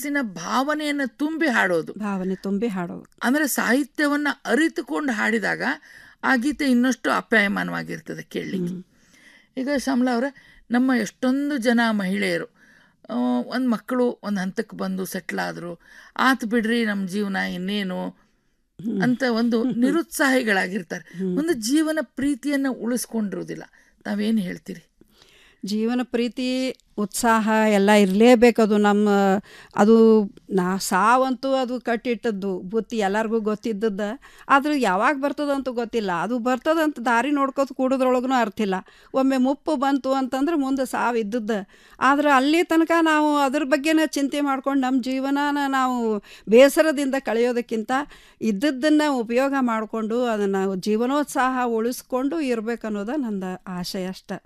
ಮನಸ್ಸಿನ ಭಾವನೆಯನ್ನು ತುಂಬಿ ಹಾಡೋದು ಭಾವನೆ ತುಂಬಿ ಹಾಡೋದು ಅಂದರೆ ಸಾಹಿತ್ಯವನ್ನು ಅರಿತುಕೊಂಡು ಹಾಡಿದಾಗ ಆ ಗೀತೆ ಇನ್ನಷ್ಟು ಅಪ್ಯಾಯಮಾನವಾಗಿರ್ತದೆ ಕೇಳಲಿಕ್ಕೆ ಈಗ ಶ್ಯಾಮಲಾ ಅವರ ನಮ್ಮ ಎಷ್ಟೊಂದು ಜನ ಮಹಿಳೆಯರು ಒಂದು ಮಕ್ಕಳು ಒಂದು ಹಂತಕ್ಕೆ ಬಂದು ಸೆಟ್ಲ್ ಆದರು ಆತು ಬಿಡ್ರಿ ನಮ್ಮ ಜೀವನ ಇನ್ನೇನು ಅಂತ ಒಂದು ನಿರುತ್ಸಾಹಿಗಳಾಗಿರ್ತಾರೆ ಒಂದು ಜೀವನ ಪ್ರೀತಿಯನ್ನು ಉಳಿಸ್ಕೊಂಡಿರೋದಿಲ್ಲ ತಾವೇನು ಹೇಳ್ತೀರಿ ಜೀವನ ಪ್ರೀತಿ ಉತ್ಸಾಹ ಎಲ್ಲ ಇರಲೇಬೇಕದು ನಮ್ಮ ಅದು ನಾ ಸಾವಂತೂ ಅದು ಕಟ್ಟಿಟ್ಟದ್ದು ಬುತ್ತಿ ಎಲ್ಲರಿಗೂ ಗೊತ್ತಿದ್ದದ್ದು ಆದ್ರೆ ಯಾವಾಗ ಬರ್ತದಂತೂ ಗೊತ್ತಿಲ್ಲ ಅದು ಬರ್ತದಂತ ದಾರಿ ನೋಡ್ಕೋತ ಕೂಡೋದ್ರೊಳಗೂ ಅರ್ಥ ಇಲ್ಲ ಒಮ್ಮೆ ಮುಪ್ಪು ಬಂತು ಅಂತಂದ್ರೆ ಮುಂದೆ ಸಾವು ಇದ್ದದ್ದು ಆದ್ರೆ ಅಲ್ಲಿ ತನಕ ನಾವು ಅದ್ರ ಬಗ್ಗೆನೇ ಚಿಂತೆ ಮಾಡ್ಕೊಂಡು ನಮ್ಮ ಜೀವನನ ನಾವು ಬೇಸರದಿಂದ ಕಳೆಯೋದಕ್ಕಿಂತ ಇದ್ದದ್ದನ್ನು ಉಪಯೋಗ ಮಾಡಿಕೊಂಡು ಅದನ್ನು ಜೀವನೋತ್ಸಾಹ ಉಳಿಸ್ಕೊಂಡು ಇರಬೇಕನ್ನೋದು ನಂದು ಆಶಯ ಅಷ್ಟೆ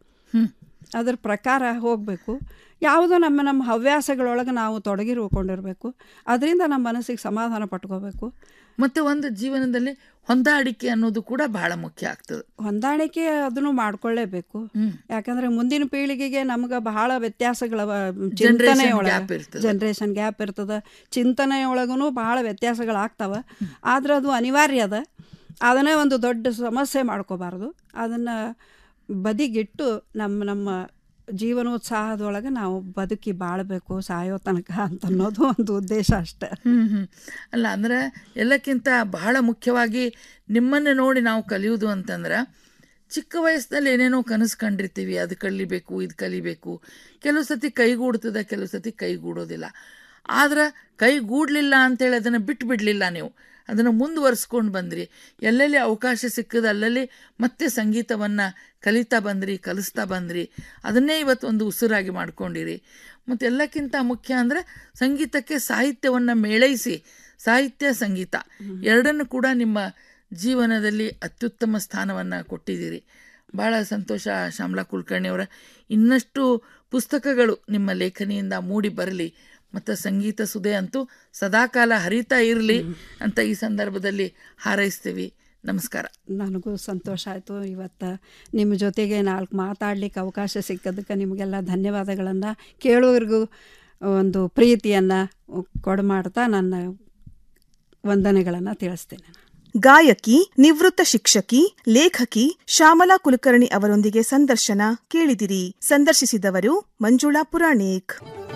ಅದ್ರ ಪ್ರಕಾರ ಹೋಗಬೇಕು ಯಾವುದೋ ನಮ್ಮ ನಮ್ಮ ಹವ್ಯಾಸಗಳೊಳಗೆ ನಾವು ತೊಡಗಿರುಕೊಂಡಿರಬೇಕು ಅದರಿಂದ ನಮ್ಮ ಮನಸ್ಸಿಗೆ ಸಮಾಧಾನ ಪಟ್ಕೋಬೇಕು ಮತ್ತು ಒಂದು ಜೀವನದಲ್ಲಿ ಹೊಂದಾಣಿಕೆ ಅನ್ನೋದು ಕೂಡ ಬಹಳ ಮುಖ್ಯ ಆಗ್ತದೆ ಹೊಂದಾಣಿಕೆ ಅದನ್ನು ಮಾಡ್ಕೊಳ್ಳೇಬೇಕು ಯಾಕಂದ್ರೆ ಮುಂದಿನ ಪೀಳಿಗೆಗೆ ನಮ್ಗೆ ಬಹಳ ವ್ಯತ್ಯಾಸಗಳ ಚಿಂತನೆ gap ಇರ್ತದೆ. ಜನ್ರೇಷನ್ ಗ್ಯಾಪ್ ಇರ್ತದೆ ಚಿಂತನೆಯೊಳಗೂ ಬಹಳ ವ್ಯತ್ಯಾಸಗಳಾಗ್ತವ ಆದ್ರೆ ಅದು ಅನಿವಾರ್ಯ ಅದ ಅದನ್ನೇ ಒಂದು ದೊಡ್ಡ ಸಮಸ್ಯೆ ಮಾಡ್ಕೋಬಾರ್ದು ಅದನ್ನು ಬದಿಗಿಟ್ಟು ನಮ್ಮ ನಮ್ಮ ಜೀವನೋತ್ಸಾಹದೊಳಗೆ ನಾವು ಬದುಕಿ ಬಾಳಬೇಕು ಸಾಯೋ ತನಕ ಅಂತ ಅನ್ನೋದು ಒಂದು ಉದ್ದೇಶ ಅಷ್ಟೆ ಹ್ಮ್ ಹ್ಮ್ ಅಲ್ಲ ಅಂದ್ರೆ ಎಲ್ಲಕ್ಕಿಂತ ಬಹಳ ಮುಖ್ಯವಾಗಿ ನಿಮ್ಮನ್ನು ನೋಡಿ ನಾವು ಕಲಿಯುವುದು ಅಂತಂದ್ರೆ ಚಿಕ್ಕ ವಯಸ್ಸಿನಲ್ಲಿ ಏನೇನೋ ಕನಸು ಕಂಡಿರ್ತೀವಿ ಅದು ಕಲಿಬೇಕು ಇದು ಕಲಿಬೇಕು ಕೆಲವು ಸತಿ ಕೈಗೂಡ್ತದೆ ಕೆಲವು ಸತಿ ಕೈಗೂಡೋದಿಲ್ಲ ಆದ್ರೆ ಕೈಗೂಡಲಿಲ್ಲ ಅಂತೇಳಿ ಅದನ್ನು ಬಿಟ್ಟು ಬಿಡಲಿಲ್ಲ ನೀವು ಅದನ್ನು ಮುಂದುವರಿಸ್ಕೊಂಡು ಬಂದ್ರಿ ಎಲ್ಲೆಲ್ಲಿ ಅವಕಾಶ ಸಿಕ್ಕದ ಅಲ್ಲಲ್ಲಿ ಮತ್ತೆ ಸಂಗೀತವನ್ನು ಕಲಿತಾ ಬಂದ್ರಿ ಕಲಿಸ್ತಾ ಬಂದ್ರಿ ಅದನ್ನೇ ಇವತ್ತು ಒಂದು ಉಸಿರಾಗಿ ಮಾಡ್ಕೊಂಡಿರಿ ಮತ್ತು ಎಲ್ಲಕ್ಕಿಂತ ಮುಖ್ಯ ಅಂದರೆ ಸಂಗೀತಕ್ಕೆ ಸಾಹಿತ್ಯವನ್ನು ಮೇಳೈಸಿ ಸಾಹಿತ್ಯ ಸಂಗೀತ ಎರಡನ್ನು ಕೂಡ ನಿಮ್ಮ ಜೀವನದಲ್ಲಿ ಅತ್ಯುತ್ತಮ ಸ್ಥಾನವನ್ನು ಕೊಟ್ಟಿದ್ದೀರಿ ಭಾಳ ಸಂತೋಷ ಶ್ಯಾಮಲಾ ಕುಲಕರ್ಣಿಯವರ ಇನ್ನಷ್ಟು ಪುಸ್ತಕಗಳು ನಿಮ್ಮ ಲೇಖನಿಯಿಂದ ಮೂಡಿ ಬರಲಿ ಮತ್ತು ಸಂಗೀತ ಸುದೆ ಅಂತೂ ಸದಾಕಾಲ ಹರಿತಾ ಇರಲಿ ಅಂತ ಈ ಸಂದರ್ಭದಲ್ಲಿ ಹಾರೈಸ್ತೀವಿ ನಮಸ್ಕಾರ ನನಗೂ ಸಂತೋಷ ಆಯಿತು ಇವತ್ತು ನಿಮ್ಮ ಜೊತೆಗೆ ನಾಲ್ಕು ಮಾತಾಡ್ಲಿಕ್ಕೆ ಅವಕಾಶ ಸಿಕ್ಕದಕ್ಕೆ ನಿಮಗೆಲ್ಲ ಧನ್ಯವಾದಗಳನ್ನು ಕೇಳೋರಿಗೂ ಒಂದು ಪ್ರೀತಿಯನ್ನು ಕೊಡಮಾಡ್ತಾ ನನ್ನ ವಂದನೆಗಳನ್ನು ತಿಳಿಸ್ತೇನೆ ಗಾಯಕಿ ನಿವೃತ್ತ ಶಿಕ್ಷಕಿ ಲೇಖಕಿ ಶ್ಯಾಮಲಾ ಕುಲಕರ್ಣಿ ಅವರೊಂದಿಗೆ ಸಂದರ್ಶನ ಕೇಳಿದಿರಿ ಸಂದರ್ಶಿಸಿದವರು ಮಂಜುಳಾ ಪುರಾಣಿಕ್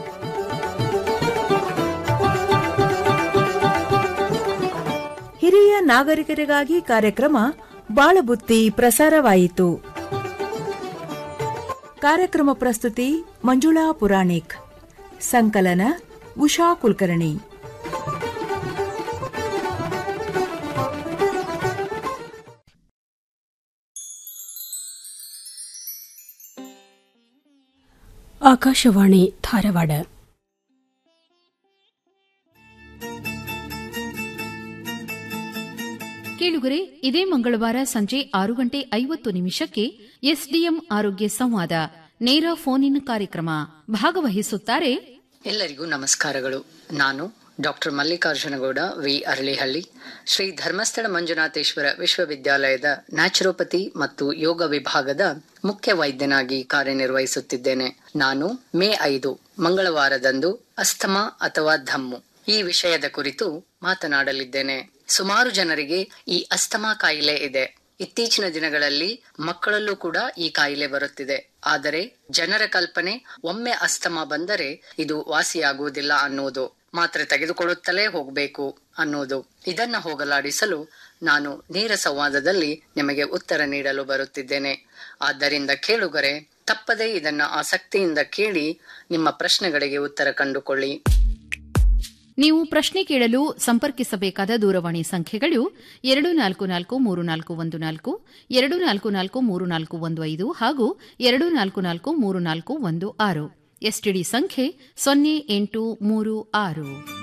ಹಿರಿಯ ನಾಗರಿಕರಿಗಾಗಿ ಕಾರ್ಯಕ್ರಮ ಬಾಳಬುತ್ತಿ ಪ್ರಸಾರವಾಯಿತು ಕಾರ್ಯಕ್ರಮ ಪ್ರಸ್ತುತಿ ಮಂಜುಳಾ ಪುರಾಣಿಕ್ ಸಂಕಲನ ಉಷಾ ಕುಲಕರ್ಣಿ ಆಕಾಶವಾಣಿ ಧಾರವಾಡ ಕೇಳುಗರೆ ಇದೇ ಮಂಗಳವಾರ ಸಂಜೆ ಆರು ಗಂಟೆ ಐವತ್ತು ನಿಮಿಷಕ್ಕೆ ಎಸ್ಡಿಎಂ ಆರೋಗ್ಯ ಸಂವಾದ ನೇರ ಫೋನ್ ಇನ್ ಕಾರ್ಯಕ್ರಮ ಭಾಗವಹಿಸುತ್ತಾರೆ ಎಲ್ಲರಿಗೂ ನಮಸ್ಕಾರಗಳು ನಾನು ಡಾಕ್ಟರ್ ಮಲ್ಲಿಕಾರ್ಜುನಗೌಡ ವಿ ಅರಳಿಹಳ್ಳಿ ಶ್ರೀ ಧರ್ಮಸ್ಥಳ ಮಂಜುನಾಥೇಶ್ವರ ವಿಶ್ವವಿದ್ಯಾಲಯದ ನ್ಯಾಚುರೋಪತಿ ಮತ್ತು ಯೋಗ ವಿಭಾಗದ ಮುಖ್ಯ ವೈದ್ಯನಾಗಿ ಕಾರ್ಯನಿರ್ವಹಿಸುತ್ತಿದ್ದೇನೆ ನಾನು ಮೇ ಐದು ಮಂಗಳವಾರದಂದು ಅಸ್ತಮಾ ಅಥವಾ ಧಮ್ಮು ಈ ವಿಷಯದ ಕುರಿತು ಮಾತನಾಡಲಿದ್ದೇನೆ ಸುಮಾರು ಜನರಿಗೆ ಈ ಅಸ್ತಮಾ ಕಾಯಿಲೆ ಇದೆ ಇತ್ತೀಚಿನ ದಿನಗಳಲ್ಲಿ ಮಕ್ಕಳಲ್ಲೂ ಕೂಡ ಈ ಕಾಯಿಲೆ ಬರುತ್ತಿದೆ ಆದರೆ ಜನರ ಕಲ್ಪನೆ ಒಮ್ಮೆ ಅಸ್ತಮಾ ಬಂದರೆ ಇದು ವಾಸಿಯಾಗುವುದಿಲ್ಲ ಅನ್ನುವುದು ಮಾತ್ರೆ ತೆಗೆದುಕೊಳ್ಳುತ್ತಲೇ ಹೋಗಬೇಕು ಅನ್ನೋದು ಇದನ್ನ ಹೋಗಲಾಡಿಸಲು ನಾನು ನೇರ ಸಂವಾದದಲ್ಲಿ ನಿಮಗೆ ಉತ್ತರ ನೀಡಲು ಬರುತ್ತಿದ್ದೇನೆ ಆದ್ದರಿಂದ ಕೇಳುಗರೆ ತಪ್ಪದೇ ಇದನ್ನ ಆಸಕ್ತಿಯಿಂದ ಕೇಳಿ ನಿಮ್ಮ ಪ್ರಶ್ನೆಗಳಿಗೆ ಉತ್ತರ ಕಂಡುಕೊಳ್ಳಿ ನೀವು ಪ್ರಶ್ನೆ ಕೇಳಲು ಸಂಪರ್ಕಿಸಬೇಕಾದ ದೂರವಾಣಿ ಸಂಖ್ಯೆಗಳು ಎರಡು ನಾಲ್ಕು ನಾಲ್ಕು ಮೂರು ನಾಲ್ಕು ಒಂದು ನಾಲ್ಕು ಎರಡು ನಾಲ್ಕು ನಾಲ್ಕು ಮೂರು ನಾಲ್ಕು ಒಂದು ಐದು ಹಾಗೂ ಎರಡು ನಾಲ್ಕು ನಾಲ್ಕು ಮೂರು ನಾಲ್ಕು ಒಂದು ಆರು ಎಸ್ಟಿಡಿ ಸಂಖ್ಯೆ ಸೊನ್ನೆ ಎಂಟು ಮೂರು ಆರು